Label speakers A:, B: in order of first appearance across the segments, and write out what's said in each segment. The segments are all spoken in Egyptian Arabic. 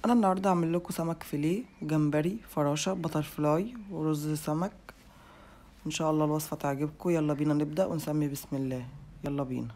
A: انا النهارده هعمل لكم سمك فيليه جمبري فراشه بتر فلاي ورز سمك ان شاء الله الوصفه تعجبكم يلا بينا نبدا ونسمي بسم الله يلا بينا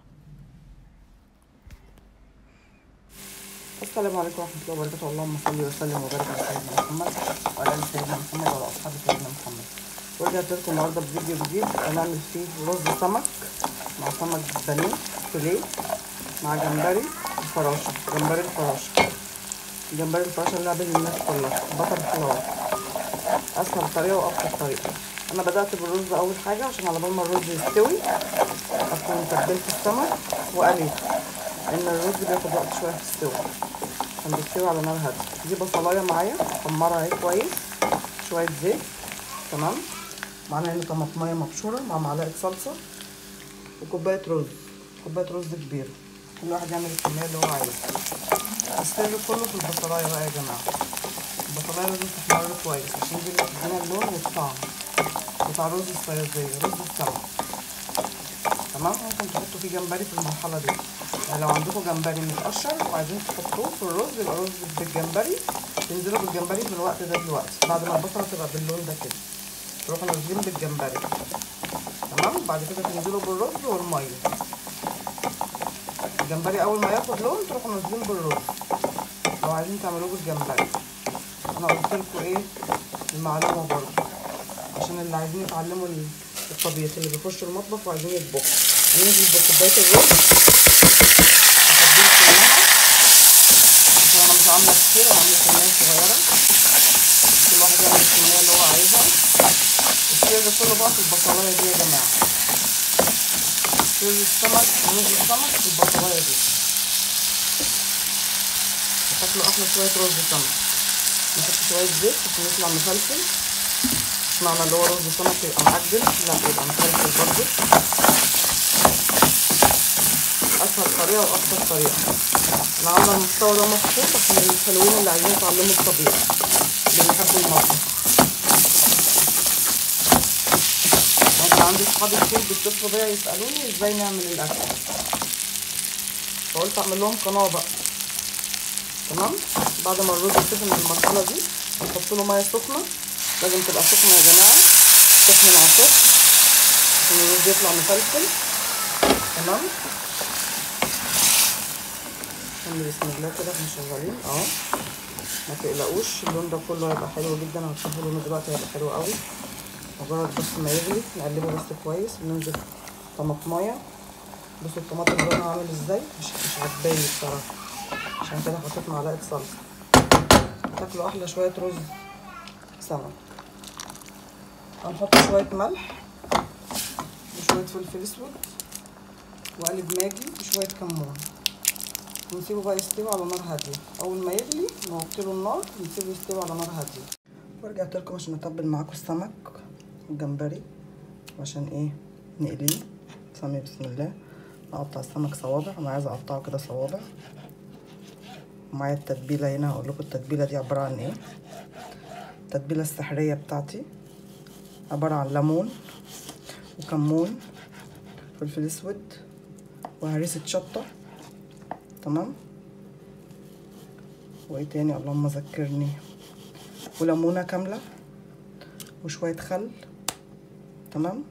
A: السلام عليكم ورحمه الله وبركاته اللهم صل وسلم وبارك على سيدنا محمد وعلى ال سيدنا محمد وعلى اصحاب سيدنا محمد ورجعت لكم النهارده بفيديو جديد هنعمل فيه رز سمك مع سمك بانيه فيليه مع جمبري وفراشه جمبري الفراشه جمبري الفراشه اللي قابل الناس كلها بطل فلاور اسهل طريقه وابسط طريقه انا بدات بالرز اول حاجه عشان على بال ما الرز يستوي اكون تبلت السمك وقليت لان الرز بياخد وقت شويه في السوا عشان بيستوي على نار هاديه دي بصلايه معايا حمرها اهي كويس شويه زيت تمام معانا هنا طماطمايه مبشوره مع معلقه صلصه وكوبايه رز كوبايه رز كبيره كل واحد يعمل الكميه اللي هو عايزها السر كله في البصلايه بقى يا جماعه البصلايه لازم تحمر كويس عشان دي اللي بتدينا اللون والطعم بتاع رز الصياديه رز السمك تمام ممكن تحطوا فيه جمبري في المرحله دي يعني لو عندكم جمبري متقشر وعايزين تحطوه في الرز يبقى رز بالجمبري تنزلوا بالجمبري في الوقت ده دلوقتي بعد ما البصله تبقى باللون ده كده تروحوا نازلين بالجمبري تمام بعد كده تنزلوا بالرز والميه الجمبري اول ما ياخد لون تروحوا نازلين بالرز لو عايزين تعملوه بالجمبري انا قلت لكم ايه المعلومه برضه عشان اللي عايزين يتعلموا الطبيخ اللي بيخشوا المطبخ وعايزين يطبخوا هننزل بكوبايه الرز هفضيها كلها عشان انا مش عامله كتير انا عامله كميه صغيره كل واحد يعمل الكميه اللي هو عايزها السر كله بقى في البصلايه دي يا جماعه رز السمك رز السمك في البصلايه دي هتاكلوا احلى شويه رز سمك نحط شويه زيت عشان يطلع مفلفل مش معنى اللي هو رز سمك يبقى معجن لا يبقى مفلفل برضه اسهل طريقه وابسط طريقه انا عامله المحتوى ده مخصوص عشان الحلوين اللي عايزين يتعلموا الطبيخ اللي بيحبوا المطبخ كان عندي صحابي كتير بيتصلوا بيا يسالوني ازاي نعمل الاكل فقلت اعمل لهم قناه بقى تمام بعد ما الرز يسخن المرحله دي نحط له ميه سخنه لازم تبقى سخنه يا جماعه سخن مع سخن عشان الرز يطلع مفلفل تمام نعمل بسم الله كده احنا شغالين اهو ما تقلقوش اللون ده كله هيبقى حلو جدا هتشوفوا لونه دلوقتي هيبقى حلو قوي مجرد بس ما يغلي نقلبه بس كويس وننزل طماطمايه بصوا الطماطم لونها عامل ازاي مش مش عجباني بصراحه عشان كده حطيت معلقه صلصه تاكلوا احلى شويه رز سمك هنحط شويه ملح وشويه فلفل اسود وقلب ماجي وشويه كمون ونسيبه بقى يستوي على نار هاديه اول ما يغلي نوطي له النار ونسيبه يستوي على نار هاديه ورجعت لكم عشان اتبل معاكم السمك والجمبري عشان ايه نقليه سمي بسم الله نقطع السمك صوابع انا عايزه اقطعه كده صوابع ومعايا التتبيله هنا هقول لكم التتبيله دي عباره عن ايه التتبيله السحريه بتاعتي عباره عن ليمون وكمون فلفل اسود وهريسه شطه تمام وايه تاني اللهم ذكرني وليمونه كامله وشويه خل تمام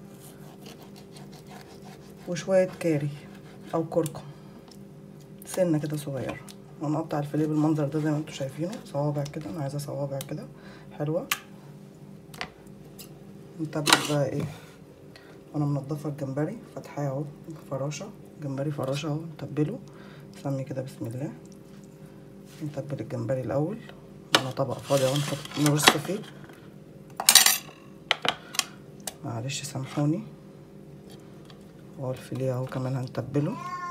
A: وشويه كاري او كركم سنه كده صغيره ونقطع الفيليه بالمنظر ده زي ما انتم شايفينه صوابع كده انا عايزه صوابع كده حلوه نتبل بقى ايه وانا منضفه الجمبري فاتحاه اهو فراشه جمبري فراشه اهو نتبله نسمي كده بسم الله نتبل الجمبري الاول على طبق فاضي اهو نحط نرص فيه معلش سامحوني اهو الفيليه اهو كمان هنتبله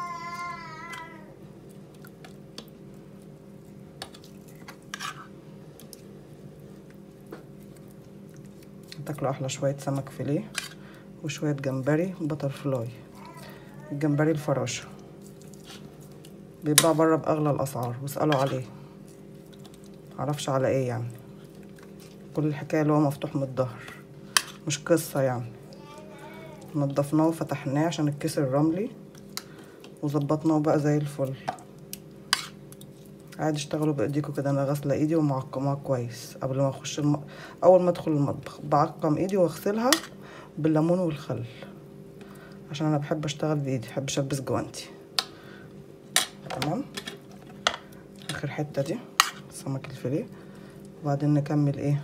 A: تاكلوا احلى شويه سمك فيليه وشويه جمبري بتر فلاي الجمبري الفراشه بيتباع بره باغلى الاسعار واسالوا عليه معرفش على ايه يعني كل الحكايه اللي هو مفتوح من الظهر مش قصه يعني نضفناه وفتحناه عشان الكيس الرملي وظبطناه بقى زي الفل عادي اشتغلوا بايديكوا كده انا غاسله ايدي ومعقماها كويس قبل ما اخش الم... اول ما ادخل المطبخ بعقم ايدي واغسلها بالليمون والخل عشان انا بحب اشتغل بايدي بحبش البس جوانتي تمام اخر حته دي سمك الفيليه وبعدين نكمل ايه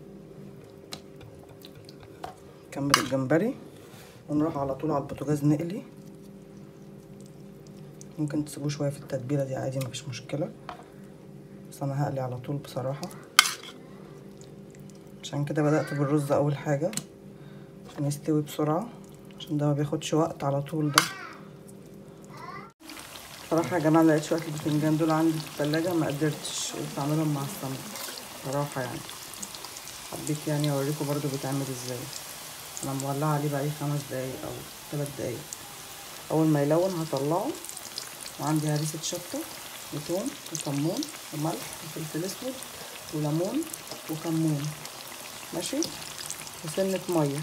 A: نكمل الجمبري ونروح على طول على البوتاجاز نقلي ممكن تسيبوه شويه في التتبيله دي عادي مفيش مشكله بس انا هقلي على طول بصراحه عشان كده بدات بالرز اول حاجه عشان يستوي بسرعه عشان ده ما بياخدش وقت على طول ده بصراحه يا جماعه لقيت شويه البتنجان دول عندي في التلاجة ما قدرتش قلت اعملهم مع السمك بصراحه يعني حبيت يعني اوريكم برضو بيتعمل ازاي انا مولعه عليه بقالي خمس دقايق او ثلاث دقايق اول ما يلون هطلعه وعندي هريسه شطه وثوم وكمون وملح وفلفل اسود وليمون وكمون ماشي وسنه ميه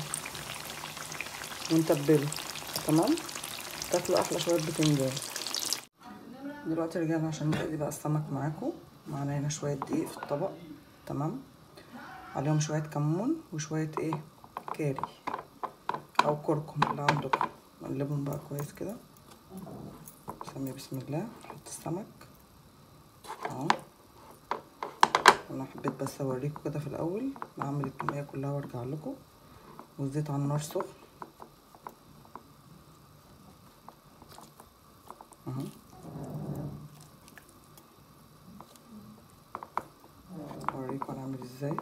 A: ونتبله تمام تاكلوا احلى شويه بتنجان دلوقتي رجعنا عشان نقلي بقى السمك معاكم معانا هنا شويه دقيق في الطبق تمام عليهم شويه كمون وشويه ايه كاري او كركم اللي عندكم نقلبهم بقى كويس كده نسمي بسم الله نحط السمك اهو انا حبيت بس اوريكم كده في الاول بعمل الكميه كلها وارجع لكم والزيت على النار سخن اهو اوريكم انا عامل ازاي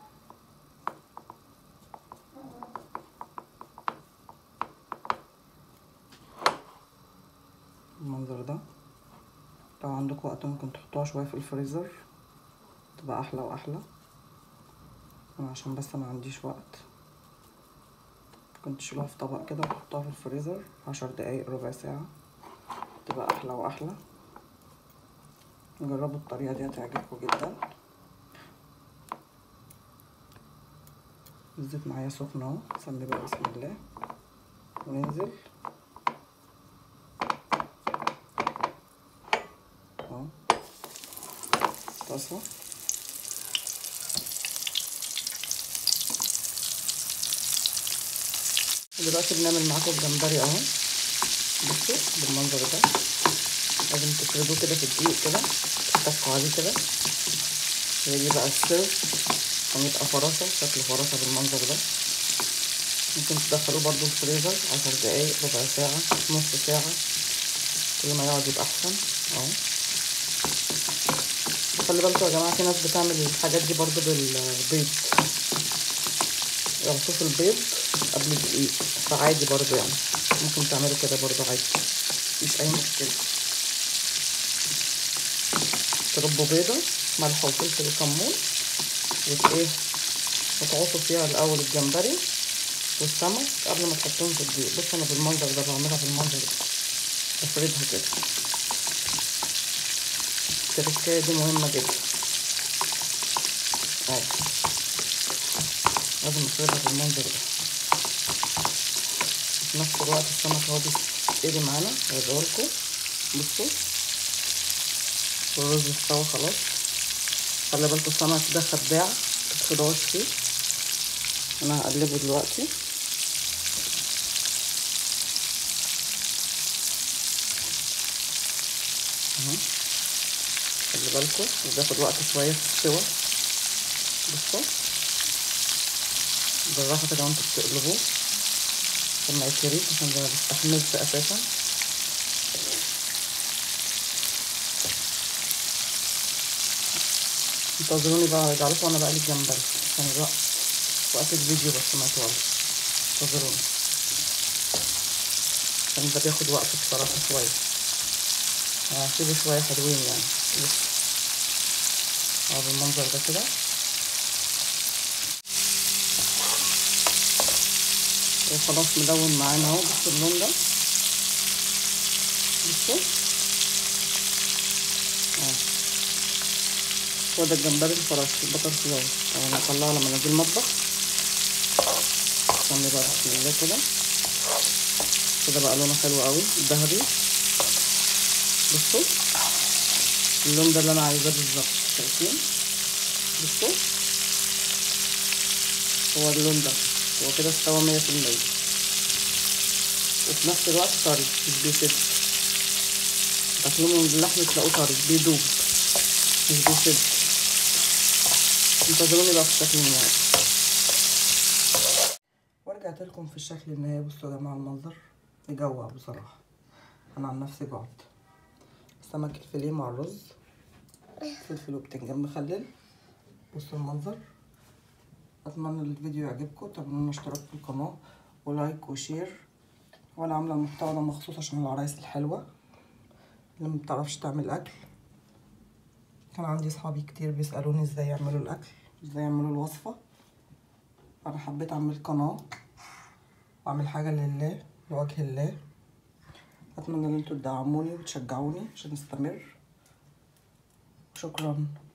A: المنظر ده لو عندكم وقت ممكن تحطوها شويه في الفريزر تبقى احلى واحلى انا عشان بس ما عنديش وقت ممكن تشيلوها في طبق كده وتحطوها في الفريزر عشر دقايق ربع ساعه تبقى احلى واحلى جربوا الطريقه دي هتعجبكم جدا الزيت معايا سخن اهو نسمي بقى بسم الله وننزل اهو طاسه دلوقتي بنعمل معاكم الجمبري اهو بصوا بالمنظر ده لازم تفردوه كده في الدقيق كده تفتحوا عليه كده هي دي بقى السر عشان يبقى فراشة شكل فراشة بالمنظر ده ممكن تدخلوه برضو الفريزر عشر دقايق ربع ساعة نص ساعة كل ما يقعد يبقى أحسن اهو خلي بالكم يا جماعة في ناس بتعمل الحاجات دي برضو بالبيض يغطوه في البيض قبل الدقيق فعادي برضو يعني ممكن تعملوا كده برضو عادي مفيش أي مشكلة تربوا بيضة ملح وفلفل وكمون وت ايه وتعصوا فيها الاول الجمبري والسمك قبل ما تحطوهم في الدقيق بصوا انا بالمنظر ده بعملها بالمنظر ده بفردها كده التركايه دي مهمه جدا اهي لازم افردها بالمنظر ده في نفس الوقت السمك اهو بيستوي معانا هوريهولكوا بصوا والرز استوى خلاص خلي بالكوا السمك ده خداع متتخدعوش فيه انا هقلبه دلوقتي اهو خلي بالكوا بياخد وقت شويه في السوا بصوا بالراحه كده وانتوا بتقلبوه عشان ما يتهريش عشان ده ما بيستحملش اساسا انتظروني بقى ارجع لكم وانا بقلي الجمبري عشان الوقت وقت الفيديو بس ما يطولش انتظروني عشان ده بياخد وقت بصراحة شوية هسيبه شوية حلوين يعني بس اهو بالمنظر ده كده وخلاص ملون معانا اهو بصوا اللون ده بصوا اهو هو ده الجمبري الفراش البتر فلاي انا هطلعه لما نجي المطبخ استني بقى بسم الله كده كده بقى لونه حلو قوي ذهبي بصوا اللون ده اللي انا عايزاه بالظبط شايفين بصوا هو اللون ده هو كده استوى مية في المية وفي نفس الوقت طري مش بيشد تاكلوه من اللحم تلاقوه طري بيدوب مش بيشد انتظروني بقى في الشكل النهائي ورجعت لكم في الشكل النهائي بصوا يا جماعه المنظر يجوع بصراحه انا عن نفسي جوعت سمك الفيليه مع الرز فلفل وبتنجان مخلل بصوا المنظر اتمنى الفيديو يعجبكم تعملوا اشتراك في القناه ولايك وشير وانا عامله المحتوى ده مخصوص عشان العرايس الحلوه اللي ما بتعرفش تعمل اكل كان عندي صحابي كتير بيسالوني ازاي يعملوا الاكل ازاي يعملوا الوصفه انا حبيت اعمل قناه واعمل حاجه لله لوجه الله اتمنى ان انتوا تدعموني وتشجعوني عشان استمر شكرا